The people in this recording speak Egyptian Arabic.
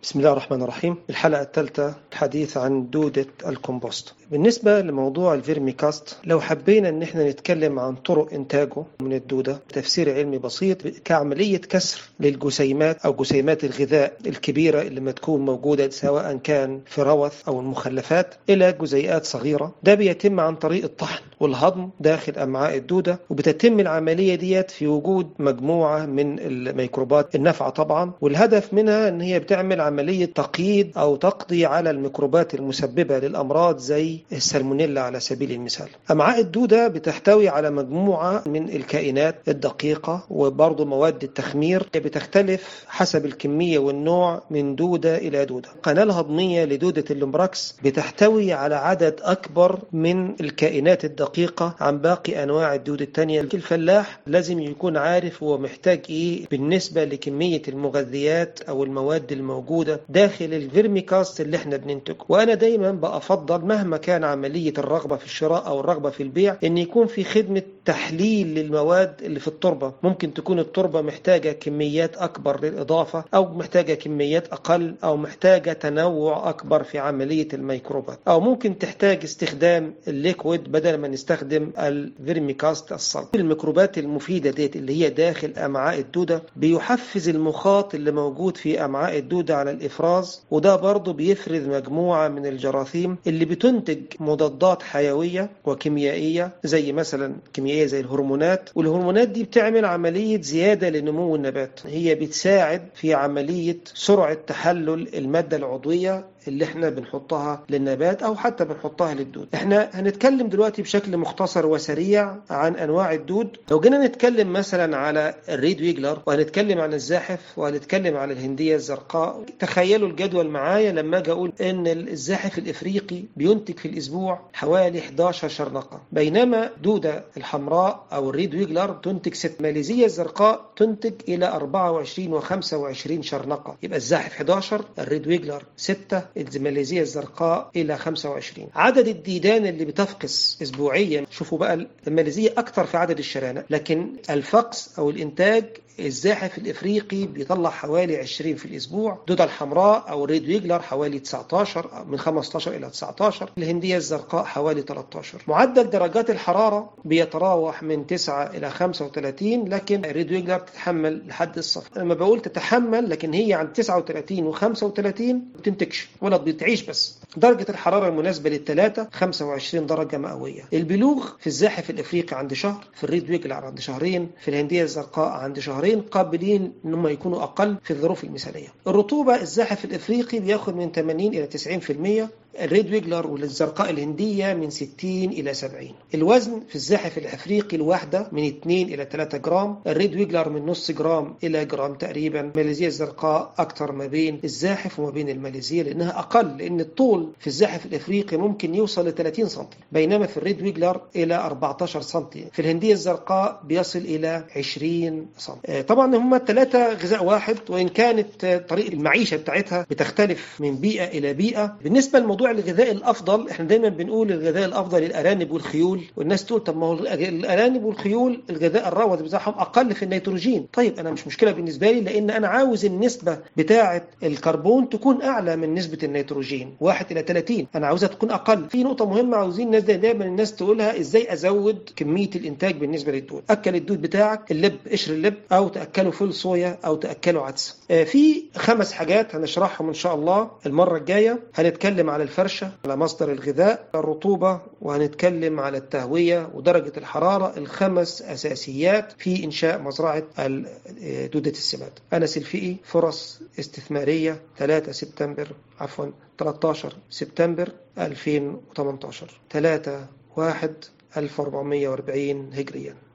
بسم الله الرحمن الرحيم الحلقة الثالثة الحديث عن دودة الكومبوست بالنسبة لموضوع الفيرمي كاست لو حبينا ان احنا نتكلم عن طرق انتاجه من الدودة تفسير علمي بسيط كعملية كسر للجسيمات او جسيمات الغذاء الكبيرة اللي ما تكون موجودة سواء كان في روث او المخلفات الى جزيئات صغيرة ده بيتم عن طريق الطحن والهضم داخل امعاء الدودة وبتتم العملية ديت في وجود مجموعة من الميكروبات النافعة طبعا والهدف منها ان هي بتعمل عملية تقييد او تقضي على الميكروبات المسببة للامراض زي السالمونيلا على سبيل المثال أمعاء الدودة بتحتوي على مجموعة من الكائنات الدقيقة وبرضه مواد التخمير بتختلف حسب الكمية والنوع من دودة إلى دودة القناة الهضمية لدودة اللومبراكس بتحتوي على عدد أكبر من الكائنات الدقيقة عن باقي أنواع الدود التانية الفلاح لازم يكون عارف هو محتاج إيه بالنسبة لكمية المغذيات أو المواد الموجودة داخل الفيرميكاست اللي احنا بننتجه وأنا دايما بأفضل مهما كان كان عملية الرغبة في الشراء أو الرغبة في البيع أن يكون في خدمة تحليل للمواد اللي في التربة ممكن تكون التربة محتاجة كميات أكبر للإضافة أو محتاجة كميات أقل أو محتاجة تنوع أكبر في عملية الميكروبات أو ممكن تحتاج استخدام الليكويد بدل ما نستخدم الفيرميكاست الصلب الميكروبات المفيدة ديت اللي هي داخل أمعاء الدودة بيحفز المخاط اللي موجود في أمعاء الدودة على الإفراز وده برضه بيفرز مجموعة من الجراثيم اللي بتنتج مضادات حيوية وكيميائية زي مثلا كيميائية زي الهرمونات والهرمونات دي بتعمل عملية زيادة لنمو النبات هي بتساعد في عملية سرعة تحلل المادة العضوية اللي احنا بنحطها للنبات او حتى بنحطها للدود احنا هنتكلم دلوقتي بشكل مختصر وسريع عن انواع الدود لو جينا نتكلم مثلا على الريد ويجلر وهنتكلم عن الزاحف وهنتكلم عن الهندية الزرقاء تخيلوا الجدول معايا لما اجي اقول ان الزاحف الافريقي بينتج في الاسبوع حوالي 11 شرنقة بينما دودة الحمراء او الريد ويجلر تنتج 6 ماليزية الزرقاء تنتج الى 24 و25 شرنقة يبقى الزاحف 11 الريد ويجلر 6 الماليزية الزرقاء إلى 25 عدد الديدان اللي بتفقس أسبوعيا شوفوا بقى الماليزية أكثر في عدد الشرانق لكن الفقس أو الإنتاج الزاحف الافريقي بيطلع حوالي 20 في الاسبوع دودة الحمراء او الريد ويجلر حوالي 19 من 15 الى 19 الهنديه الزرقاء حوالي 13 معدل درجات الحراره بيتراوح من 9 الى 35 لكن الريد ويجلر تتحمل لحد الصفر لما بقول تتحمل لكن هي عند 39 و35 ما بتنتجش ولا بتعيش بس درجة الحرارة المناسبة للثلاثة 25 درجة مئوية البلوغ في الزاحف الافريقي عند شهر في الريد ويجلر عند شهرين في الهنديه الزرقاء عند شهرين شهرين قابلين ان هم يكونوا اقل في الظروف المثاليه. الرطوبه الزاحف الافريقي بياخد من 80 الى 90%، الريد ويجلر والزرقاء الهنديه من 60 الى 70. الوزن في الزاحف الافريقي الواحده من 2 الى 3 جرام، الريد ويجلر من نص جرام الى جرام تقريبا، الماليزيه الزرقاء اكثر ما بين الزاحف وما بين الماليزيه لانها اقل لان الطول في الزاحف الافريقي ممكن يوصل ل 30 سم، بينما في الريد ويجلر الى 14 سم، في الهنديه الزرقاء بيصل الى 20 سم. طبعا هم الثلاثة غذاء واحد وإن كانت طريقة المعيشة بتاعتها بتختلف من بيئة إلى بيئة بالنسبة لموضوع الغذاء الأفضل إحنا دايما بنقول الغذاء الأفضل للأرانب والخيول والناس تقول طب ما هو الأرانب والخيول الغذاء الروث بتاعهم أقل في النيتروجين طيب أنا مش مشكلة بالنسبة لي لأن أنا عاوز النسبة بتاعة الكربون تكون أعلى من نسبة النيتروجين 1 إلى 30 أنا عاوزها تكون أقل في نقطة مهمة عاوزين الناس دايما الناس تقولها إزاي أزود كمية الإنتاج بالنسبة للدود أكل الدود بتاعك اللب قشر اللب أو تأكله فول صويا او تاكلوا عدس في خمس حاجات هنشرحهم ان شاء الله المره الجايه هنتكلم على الفرشه على مصدر الغذاء الرطوبه وهنتكلم على التهويه ودرجه الحراره الخمس اساسيات في انشاء مزرعه دوده السماد انا سلفئي فرص استثماريه 3 سبتمبر عفوا 13 سبتمبر 2018 3 1 1440 هجريا